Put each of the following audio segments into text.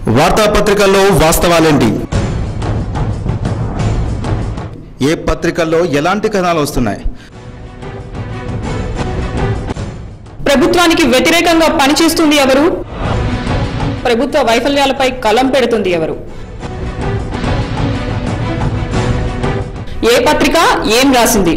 వార్తాపత్రికల్లో వాస్తవాలేంటి ఏ పత్రికల్లో ఎలాంటి కథనాలు వస్తున్నాయి ప్రభుత్వానికి వ్యతిరేకంగా పనిచేస్తుంది ఎవరు ప్రభుత్వ వైఫల్యాలపై కలం పెడుతుంది ఎవరు ఏ పత్రిక ఏం రాసింది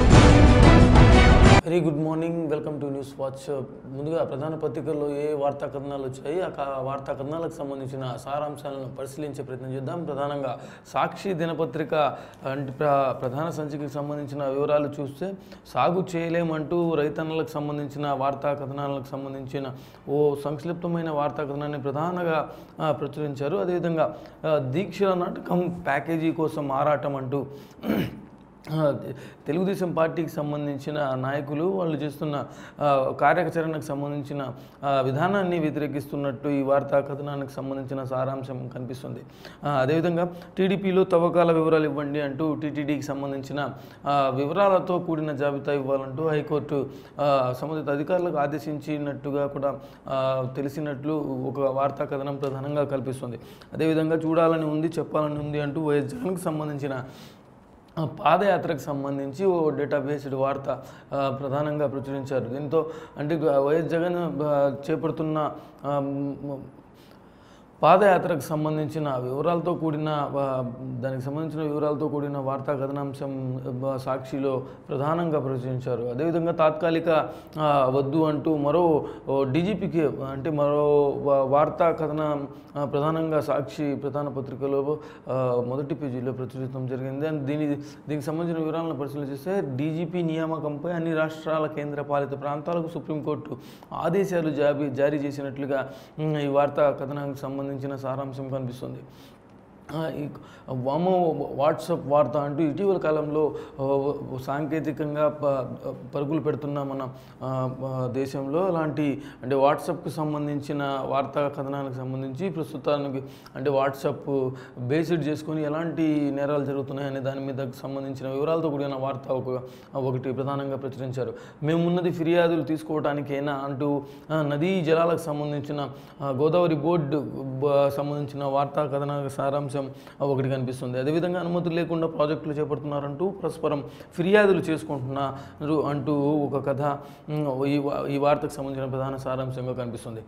very good morning welcome to news watch ముందుగా ప్రధాన పత్రికల్లో ఏ వార్తా కథనాలు వచ్చాయి ఆ కా- వార్తా కథనాలకు సంబంధించిన సారాంశాలను పరిశీలించే ప్రయత్నం చేద్దాం ప్రధానంగా సాక్షి దినపత్రిక అంటే ప్ర- ప్రధాన సంచికకు సంబంధించిన వివరాలు చూస్తే సాగు చేయలేమంటూ రైతన్నలకు సంబంధించిన వార్తా కథనాలకు సంబంధించిన ఓ సంక్షిప్తమైన వార్తా కథనాన్ని ప్రధానంగా ఆ, ప్రచురించారు అదేవిధంగా ఆ, దీక్షల నాటకం ప్యాకేజీ కోసం ఆరాటం అంటూ ఆ, తె- తెలుగుదేశం పార్టీకి సంబంధించిన నాయకులు వాళ్ళు చేస్తున్న ఆ, కార్యాచరణకు సంబంధించిన ఆ, విధానాన్ని వ్యతిరేకిస్తున్నట్టు ఈ వార్తా కథనానికి సంబంధించిన సారాంశం కనిపిస్తుంది ఆ, అదేవిధంగా టీడీపీలో తవ్వకాల వివరాలు ఇవ్వండి అంటూ టీటీడీకి సంబంధించిన ఆ, వివరాలతో కూడిన జాబితా ఇవ్వాలంటూ హైకోర్టు ఆ, సంబంధిత అధికారులకు ఆదేశించినట్టుగా కూడా ఆ, తెలిసినట్లు ఒక వార్తా కథనం ప్రధానంగా కల్పిస్తుంది అదేవిధంగా చూడాలని ఉంది చెప్పాలని ఉంది అంటూ వైఎస్ జగన్కి సంబంధించిన ఆ, పాదయాత్రకు సంబంధించి ఓ డేటాబేస్డ్ వార్త ఆ, ప్రధానంగా ప్రచురించారు దీంతో అంటే గ- వైఎస్ జగన్ ఆ, చేపడుతున్న ఆ, మ్, పాదయాత్రకు సంబంధించిన వివరాలతో కూడిన ఆ, దానికి సంబంధించిన వివరాలతో కూడిన వార్తా కథనాంశం ఆ, సాక్షిలో ప్రధానంగా ప్రచురించారు అదేవిధంగా తాత్కాలిక ఆ, వద్దు అంటూ మరో డీజీపీకి అంటే మరో వా- వార్తా కథనం ఆ, ప్రధానంగా సాక్షి ప్రధాన పత్రికలో ఆ, మొదటి పేజీలో ప్రచురితం జరిగింది అండ్ దీని దీనికి సంబంధించిన వివరాలను పరిశీలిస్తే డీజీపీ నియామకంపై అన్ని రాష్ట్రాల కేంద్ర పాలిత ప్రాంతాలకు సుప్రీంకోర్టు ఆదేశాలు జారీ జారీ చేసినట్లుగా ఉమ్, ఈ వార్తా కథనానికి సంబంధించిన సారాంశం కనిపిస్తుంది ఆ, ఈ వామ వాట్సాప్ వార్త అంటూ ఇటీవల కాలంలో ఆ, సాంకేతికంగా ప- పరుగులు పెడుతున్న మన ఆ, ఆ, దేశంలో అలాంటి అంటే వాట్సాప్కి సంబంధించిన వార్తా కథనానికి సంబంధించి ప్రస్తుతానికి అంటే వాట్సాప్ బేస్డ్ చేసుకొని ఎలాంటి నేరాలు జరుగుతున్నాయి అనే దాని మీద సంబంధించిన వివరాలతో కూడిన వార్త ఒక ఒకటి ప్రధానంగా ప్రచురించారు మేమున్నది ఫిర్యాదులు తీసుకోవడానికైనా అంటూ ఆ, నదీ జలాలకు సంబంధించిన ఆ, గోదావరి బోర్డు బ- సంబంధించిన వార్తా కథన సారాంశం ఒకటి కనిపిస్తుంది అదేవిధంగా అనుమతులు లేకుండా ప్రాజెక్టులు చేపడుతున్నారంటూ పరస్పరం ఫిర్యాదులు చేసుకుంటున్నారు అంటూ ఒక కథ ఉమ్, ఈ వా- ఈ వార్తకు సంబంధించిన ప్రధాన సారాంశంగా కనిపిస్తుంది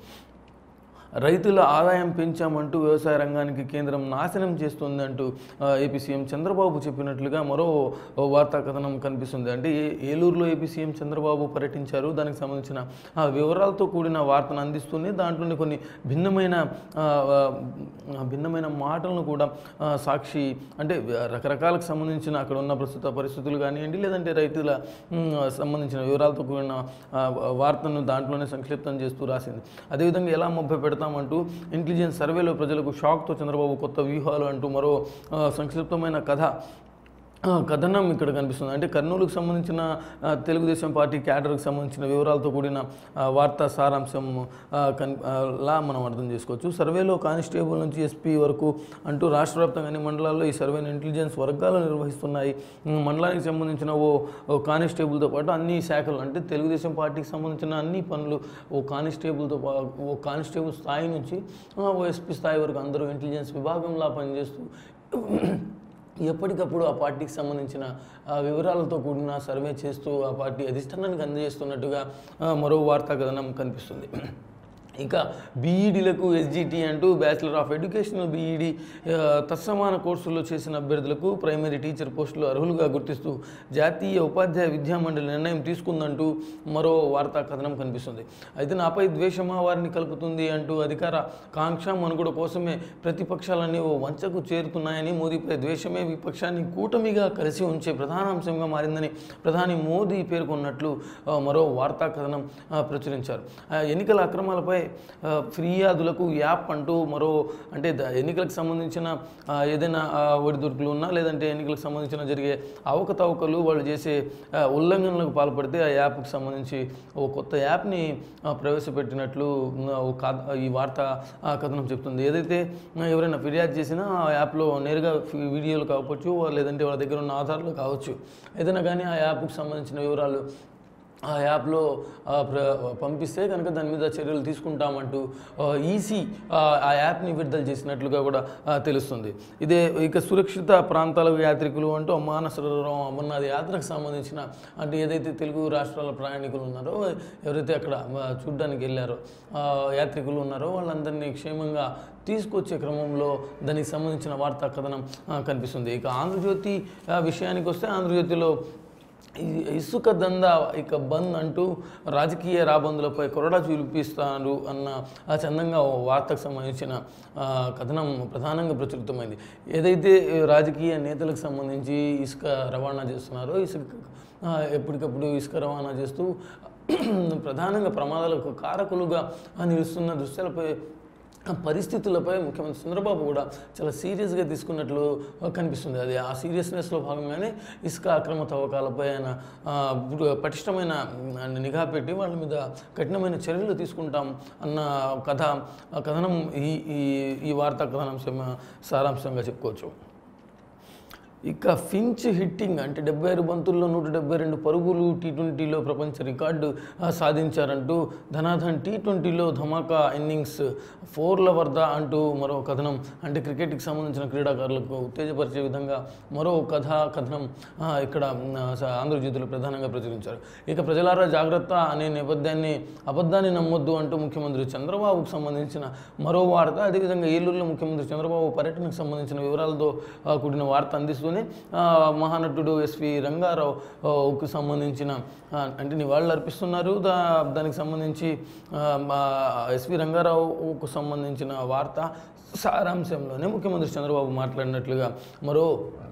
రైతుల ఆదాయం పెంచామంటూ వ్యవసాయ రంగానికి కేంద్రం నాశనం చేస్తుంది అంటూ ఆ, ఏపీ సీఎం చంద్రబాబు చెప్పినట్లుగా మరో ఓ వార్తా కథనం కనిపిస్తుంది అంటే ఏ- ఏలూరులో ఏపీ సీఎం చంద్రబాబు పర్యటించారు దానికి సంబంధించిన ఆ, వివరాలతో కూడిన వార్తను అందిస్తూనే దాంట్లోని కొన్ని భిన్నమైన ఆ, ఆ, భిన్నమైన మాటలను కూడా ఆ, సాక్షి అంటే రకరకాలకు సంబంధించిన అక్కడ ఉన్న ప్రస్తుత పరిస్థితులు కానివ్వండి లేదంటే రైతుల ఉమ్, సంబంధించిన వివరాలతో కూడిన ఆ, వార్తను దాంట్లోనే సంక్షిప్తం చేస్తూ రాసింది అదేవిధంగా ఎలా మొబ్బ పెడతామంటూ ఇంటెలిజెన్స్ సర్వేలో ప్రజలకు షాక్తో చంద్రబాబు కొత్త వ్యూహాలు అంటూ మరో ఆ, సంక్షిప్తమైన కథ ఆ, కథనం ఇక్కడ కనిపిస్తుంది అంటే కర్నూలుకు సంబంధించిన ఆ, తెలుగుదేశం పార్టీ క్యాడర్కి సంబంధించిన వివరాలతో కూడిన ఆ, వార్తా సారాంశం ఆ, కన్ ఆ, లా మనం అర్థం చేసుకోవచ్చు సర్వేలో కానిస్టేబుల్ నుంచి ఎస్పీ వరకు అంటూ రాష్ట్ర వ్యాప్తంగా అన్ని మండలాల్లో ఈ సర్వేను ఇంటెలిజెన్స్ వర్గాలు నిర్వహిస్తున్నాయి ఉమ్, మండలానికి సంబంధించిన ఓ ఓ కానిస్టేబుల్తో పాటు అన్ని శాఖలు అంటే తెలుగుదేశం పార్టీకి సంబంధించిన అన్ని పనులు ఓ కానిస్టేబుల్తో పా- ఓ కానిస్టేబుల్ స్థాయి నుంచి ఆ, ఓ ఎస్పీ స్థాయి వరకు అందరూ ఇంటెలిజెన్స్ విభాగంలా పనిచేస్తూ ఎప్పటికప్పుడు ఆ పార్టీకి సంబంధించిన ఆ, వివరాలతో కూడిన సర్వే చేస్తూ ఆ పార్టీ అధిష్టానానికి అందజేస్తున్నట్టుగా ఆ, మరో వార్తా కథనం కనిపిస్తుంది ఇక బీఈడీలకు ఎస్జిటి అంటూ బ్యాచిలర్ ఆఫ్ ఎడ్యుకేషన్ బీఈడి తత్సమాన కోర్సుల్లో చేసిన అభ్యర్థులకు ప్రైమరీ టీచర్ పోస్టులు అర్హులుగా గుర్తిస్తూ జాతీయ ఉపాధ్యాయ విద్యా మండలి నిర్ణయం తీసుకుందంటూ మరో వార్తా కథనం కనిపిస్తుంది అయితే నాపై ద్వేషమా వారిని కలుపుతుంది అంటూ అధికార కాంక్ష మనుగడ కోసమే ప్రతిపక్షాలన్నీ ఓ వంచకు చేరుతున్నాయని మోదీపై ద్వేషమే విపక్షాన్ని కూటమిగా కలిసి ఉంచే ప్రధాన అంశంగా మారిందని ప్రధాని మోదీ పేర్కొన్నట్లు ఆ, మరో వార్తా కథనం ఆ, ప్రచురించారు ఆ, ఎన్నికల అక్రమాలపై ఆ, ఫిర్యాదులకు యాప్ అంటూ మరో అంటే ద- ఎన్నికలకు సంబంధించిన ఆ, ఏదైనా ఆ, ఒడిదుడుకులు ఉన్నా లేదంటే ఎన్నికలకు సంబంధించిన జరిగే అవకతవకలు వాళ్ళు చేసే ఆ, ఉల్లంఘనలకు పాల్పడితే ఆ యాప్కి సంబంధించి ఓ కొత్త యాప్ని ఆ, ప్రవేశపెట్టినట్లు ఉమ్, ఓ కా- ఈ వార్త ఆ, కథనం చెప్తుంది ఏదైతే ఆ, ఎవరైనా ఫిర్యాదు చేసినా ఆ యాప్లో నేరుగా ఫి- వీడియోలు కావచ్చు లేదంటే వాళ్ళ దగ్గర ఉన్న ఆధారాలు కావచ్చు ఏదైనా కానీ ఆ యాప్కి సంబంధించిన వివరాలు ఆ యాప్లో ఆ, ప్ర- పంపిస్తే కనుక దాని మీద చర్యలు తీసుకుంటామంటూ ఆ, ఈసీ ఆ, ఆ యాప్ని విడుదల చేసినట్లుగా కూడా ఆ, తెలుస్తుంది ఇదే ఇక సురక్షిత ప్రాంతాల యాత్రికులు అంటూ మానసరోవరం అమర్నాథ్ యాత్రకు సంబంధించిన అంటే ఏదైతే తెలుగు రాష్ట్రాల ప్రయాణికులు ఉన్నారో ఎవరైతే అక్కడ ఆ, చూడ్డానికి వెళ్ళారో ఆ, యాత్రికులు ఉన్నారో వాళ్ళందరినీ క్షేమంగా తీసుకొచ్చే క్రమంలో దానికి సంబంధించిన వార్తా కథనం ఆ, కనిపిస్తుంది ఇక ఆంధ్రజ్యోతి ఆ, విషయానికి వస్తే ఆంధ్రజ్యోతిలో ఈ ఇసుక దందా ఇక బంద్ అంటూ రాజకీయ రాబందులపై కొరడా చూపిస్తారు అన్న ఆ చందంగా ఓ వార్తకు సంబంధించిన ఆ, కథనం ప్రధానంగా ప్రచురితమైంది ఏదైతే రాజకీయ నేతలకు సంబంధించి ఇసుక రవాణా చేస్తున్నారో ఇసుక ఆ, ఎప్పటికప్పుడు ఇసుక రవాణా చేస్తూ ప్రధానంగా ప్రమాదాలకు కారకులుగా నిలుస్తున్న దృశ్యాలపై ఆ పరిస్థితులపై ముఖ్యమంత్రి చంద్రబాబు కూడా చాలా సీరియస్గా తీసుకున్నట్లు కనిపిస్తుంది అది ఆ సీరియస్నెస్లో భాగంగానే ఇసుక అక్రమ తవ్వకాలపై ఆయన ఆ, బృ- పటిష్టమైన మ్, నిఘా పెట్టి వాళ్ళ మీద కఠినమైన చర్యలు తీసుకుంటాం అన్న కథ ఆ కథనం ఈ ఈ ఈ వార్తా కథనాంశం సారాంశంగా చెప్పుకోవచ్చు ఇక ఫించ్ హిట్టింగ్ అంటే డెబ్బై ఆరు బంతుల్లో నూట డెబ్బై రెండు పరుగులు టీ ట్వంటీలో ప్రపంచ రికార్డు ఆ, సాధించారంటూ ధనాధన్ టీ ట్వంటీలో ధమాకా ఇన్నింగ్స్ ఫోర్ల వరద అంటూ మరో కథనం అంటే క్రికెట్కి సంబంధించిన క్రీడాకారులకు ఉత్తేజపరిచే విధంగా మరో కథ కథనం ఆ, ఇక్కడ ఆ, స- ఆంధ్రజ్యోతిలో ప్రధానంగా ప్రచురించారు ఇక ప్రజలారా జాగ్రత్త అనే నేపథ్యాన్ని అబద్ధాన్ని నమ్మొద్దు అంటూ ముఖ్యమంత్రి చంద్రబాబుకు సంబంధించిన మరో వార్త అదేవిధంగా ఏలూరులో ముఖ్యమంత్రి చంద్రబాబు పర్యటనకు సంబంధించిన వివరాలతో ఆ, కూడిన వార్త అందిస్తూనే ఆ, మహానటుడు ఎస్వి రంగారావుకు సంబంధించిన ఆ, అంటే నివాళులు అర్పిస్తున్నారు దా దానికి సంబంధించి ఆ, మా ఎస్వి రంగారావుకు సంబంధించిన వార్త సారాంశంలోనే ముఖ్యమంత్రి చంద్రబాబు మాట్లాడినట్లుగా మరో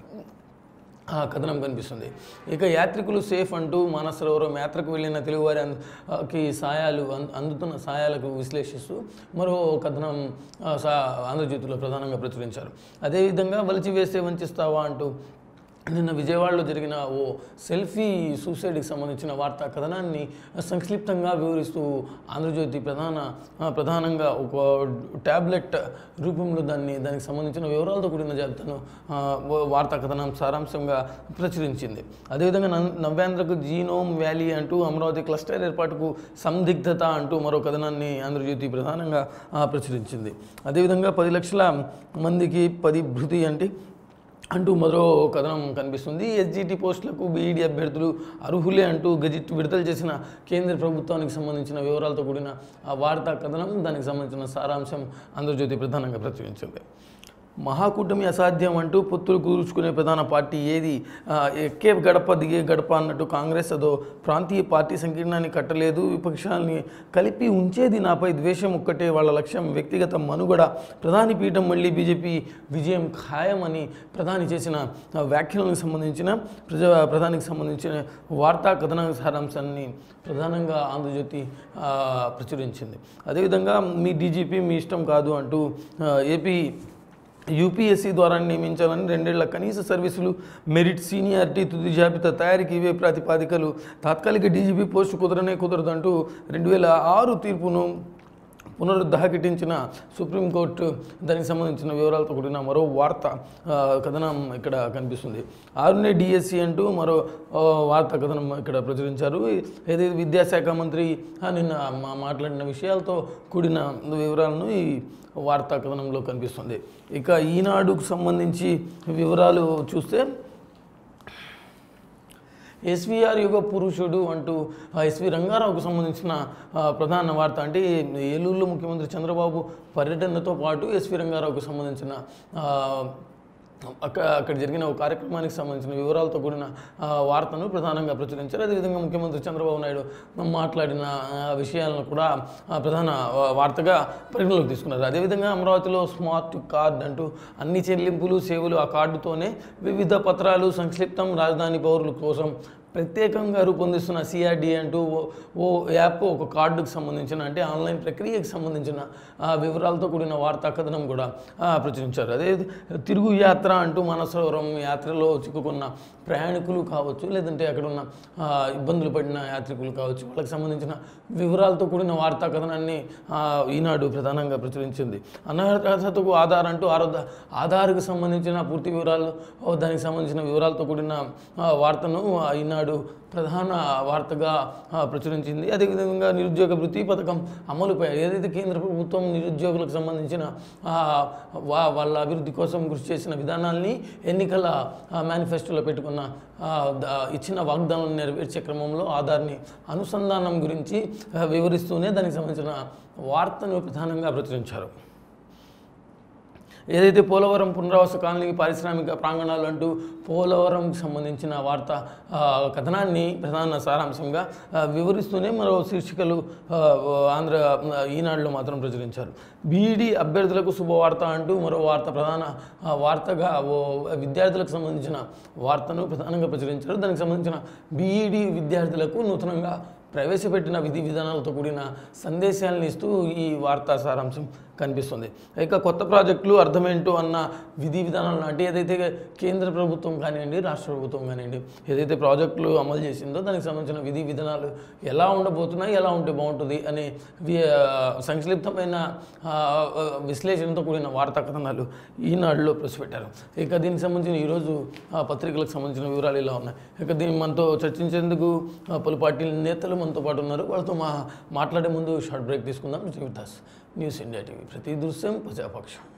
ఆ కథనం కనిపిస్తుంది ఇక యాత్రికులు సేఫ్ అంటూ మానసరోవరం యాత్రకు వెళ్ళిన తెలుగువారి అంద- ఆ, కి సాయాలు అన్- అందుతున్న సాయాలకు విశ్లేషిస్తూ మరో కథనం ఆ, సా ఆంధ్రజ్యోతిలో ప్రధానంగా ప్రచురించారు అదేవిధంగా వలిచి వేస్తే వంచిస్తావా అంటూ నిన్న విజయవాడలో జరిగిన ఓ సెల్ఫీ సూసైడ్కి సంబంధించిన వార్తా కథనాన్ని సంక్షిప్తంగా వివరిస్తూ ఆంధ్రజ్యోతి ప్రధాన ఆ, ప్రధానంగా ఒక ట్యాబ్లెట్ రూపంలో దాన్ని దానికి సంబంధించిన వివరాలతో కూడిన జాబితాను ఆ, ఓ వార్తా కథనం సారాంశంగా ప్రచురించింది అదేవిధంగా నవ్- నవ్యాంధ్రకు జీనోమ్ వ్యాలీ అంటూ అమరావతి క్లస్టర్ ఏర్పాటుకు సందిగ్ధత అంటూ మరో కథనాన్ని ఆంధ్రజ్యోతి ప్రధానంగా ఆ, ప్రచురించింది అదేవిధంగా పది లక్షల మందికి పది భృతి అంటే అంటూ మరో కథనం కనిపిస్తుంది ఎస్జిటి పోస్టులకు బీఈడి అభ్యర్థులు అర్హులే అంటూ గజెట్ విడుదల చేసిన కేంద్ర ప్రభుత్వానికి సంబంధించిన వివరాలతో కూడిన ఆ వార్తా కథనం దానికి సంబంధించిన సారాంశం ఆంధ్రజ్యోతి ప్రధానంగా ప్రచురించింది మహాకూటమి అసాధ్యం అంటూ పొత్తులు కూర్చుకునే ప్రధాన పార్టీ ఏది ఆ, ఎక్కే గడప దిగే గడప అన్నట్టు కాంగ్రెస్ అదో ప్రాంతీయ పార్టీ సంకీర్ణాన్ని కట్టలేదు విపక్షాలని కలిపి ఉంచేది నాపై ద్వేషం ఒక్కటే వాళ్ళ లక్ష్యం వ్యక్తిగత మనుగడ ప్రధాని పీఠం మళ్ళీ బీజేపీ విజయం ఖాయమని ప్రధాని చేసిన ఆ, వ్యాఖ్యలకు సంబంధించిన ప్రజా ప్రధానికి సంబంధించిన వార్తా కథన సారాంశాన్ని ప్రధానంగా ఆంధ్రజ్యోతి ఆ, ప్రచురించింది అదేవిధంగా మీ డీజీపీ మీ ఇష్టం కాదు అంటూ ఆ, ఏపీ యూపీఎస్సీ ద్వారా నియమించాలని రెండేళ్ల కనీస సర్వీసులు మెరిట్ సీనియారిటీ తుది జాబితా తయారీకి ఇవే ప్రాతిపాదికలు తాత్కాలిక డీజీపీ పోస్టు కుదరనే కుదరదంటూ రెండు వేల ఆరు తీర్పును పునరుద్ధాకిటించిన సుప్రీంకోర్టు దానికి సంబంధించిన వివరాలతో కూడిన మరో వార్త ఆ, కథనం ఇక్కడ కనిపిస్తుంది ఆరునే డిఎస్సి అంటూ మరో ఆ, వార్తా కథనం ఇక్కడ ప్రచురించారు ఏదైతే విద్యాశాఖ మంత్రి ఆ, నిన్న మా మాట్లాడిన విషయాలతో కూడిన వివరాలను ఈ వార్తా కథనంలో కనిపిస్తుంది ఇక ఈనాడుకు సంబంధించి వివరాలు చూస్తే ఎస్వీఆర్ యుగ పురుషుడు అంటూ ఆ ఎస్వి రంగారావుకు సంబంధించిన ఆ, ప్రధాన వార్త అంటే ఏలూరులో ముఖ్యమంత్రి చంద్రబాబు పర్యటనతో పాటు ఎస్వి రంగారావుకు సంబంధించిన ఆ, అక్కడ అక్కడ జరిగిన ఒక కార్యక్రమానికి సంబంధించిన వివరాలతో కూడిన ఆ, వార్తను ప్రధానంగా ప్రచురించారు అదేవిధంగా ముఖ్యమంత్రి చంద్రబాబు నాయుడు మాట్లాడిన ఆ, విషయాలను కూడా ఆ, ప్రధాన వా- వార్తగా పరిగణలోకి తీసుకున్నారు అదేవిధంగా అమరావతిలో స్మార్ట్ కార్డ్ అంటూ అన్ని చెల్లింపులు సేవలు ఆ కార్డుతోనే వివిధ పత్రాలు సంక్షిప్తం రాజధాని పౌరుల కోసం ప్రత్యేకంగా రూపొందిస్తున్న సిఆర్డి అంటూ ఓ- ఓ యాప్ ఒక కార్డుకు సంబంధించిన అంటే ఆన్లైన్ ప్రక్రియకు సంబంధించిన ఆ, వివరాలతో కూడిన వార్తా కథనం కూడా ఆ, ప్రచురించారు అదే తిరుగు యాత్ర అంటూ మనసరోవరం యాత్రలో చిక్కుకున్న ప్రయాణికులు కావచ్చు లేదంటే అక్కడ ఉన్న ఆ, ఇబ్బందులు పడిన యాత్రికులు కావచ్చు వాళ్ళకి సంబంధించిన వివరాలతో కూడిన వార్తా కథనాన్ని ఆ, ఈనాడు ప్రధానంగా ప్రచురించింది అనర్హతకు ఆధార్ అంటూ ఆరోధ ఆధార్కు సంబంధించిన పూర్తి వివరాలు ఓ, దానికి సంబంధించిన వివరాలతో కూడిన ఆ, వార్తను ఆ, ఈనాడు ఈనాడు ప్రధాన వార్తగా ఆ, ప్రచురించింది అదేవిధంగా నిరుద్యోగ వృత్తి పథకం అమలుపై ఏదైతే కేంద్ర ప్రభుత్వం నిరుద్యోగులకు సంబంధించిన ఆ, వా- వాళ్ళ అభివృద్ధి కోసం కృషి చేసిన విధానాల్ని ఎన్నికల ఆ, మేనిఫెస్టోలో పెట్టుకున్న ఆ, ద- ఇచ్చిన వాగ్దానాలను నెరవేర్చే క్రమంలో ఆధార్ని అనుసంధానం గురించి ఆ, వివరిస్తూనే దానికి సంబంధించిన వార్తను ప్రధానంగా ప్రచురించారు ఏదైతే పోలవరం పునరావాస కాలనీ పారిశ్రామిక ప్రాంగణాలు అంటూ పోలవరంకి సంబంధించిన వార్త ఆ, కథనాన్ని ప్రధాన సారాంశంగా ఆ, వివరిస్తూనే మరో శీర్షికలు ఆ, ఆంధ్ర ఆ, ఈనాడులో మాత్రం ప్రచురించారు బీఈడి అభ్యర్థులకు శుభవార్త అంటూ మరో వార్త ప్రధాన ఆ, వార్తగా ఓ విద్యార్థులకు సంబంధించిన వార్తను ప్రధానంగా ప్రచురించారు దానికి సంబంధించిన బీఈడి విద్యార్థులకు నూతనంగా ప్రవేశపెట్టిన విధి విధానాలతో కూడిన సందేశాలను ఇస్తూ ఈ వార్తా సారాంశం కనిపిస్తుంది ఇక కొత్త ప్రాజెక్టులు అర్థమేంటో అన్న విధి విధానాలను అంటే ఏదైతే కేంద్ర ప్రభుత్వం కానివ్వండి రాష్ట్ర ప్రభుత్వం కానివ్వండి ఏదైతే ప్రాజెక్టులు అమలు చేసిందో దానికి సంబంధించిన విధి విధానాలు ఎలా ఉండబోతున్నాయి ఎలా ఉంటే బాగుంటుంది అనే వి- ఆ, సంక్షిప్తమైన ఆ, ఆ, విశ్లేషణతో కూడిన వార్తా కథనాలు ఈనాడులో ప్రవేశపెట్టారు ఇక దీనికి సంబంధించిన ఈరోజు ఆ, పత్రికలకు సంబంధించిన వివరాలు ఇలా ఉన్నాయి ఇక దీన్ని మనతో చర్చించేందుకు ఆ, పలు పార్టీల నేతలు మనతో పాటు ఉన్నారు వాళ్ళతో మా మాట్లాడే ముందు షార్ట్ బ్రేక్ తీసుకుందాం జీవితాస్ న్యూస్ ఇండియా టీవీ ప్రతి దృశ్యం ప్రజాపక్షం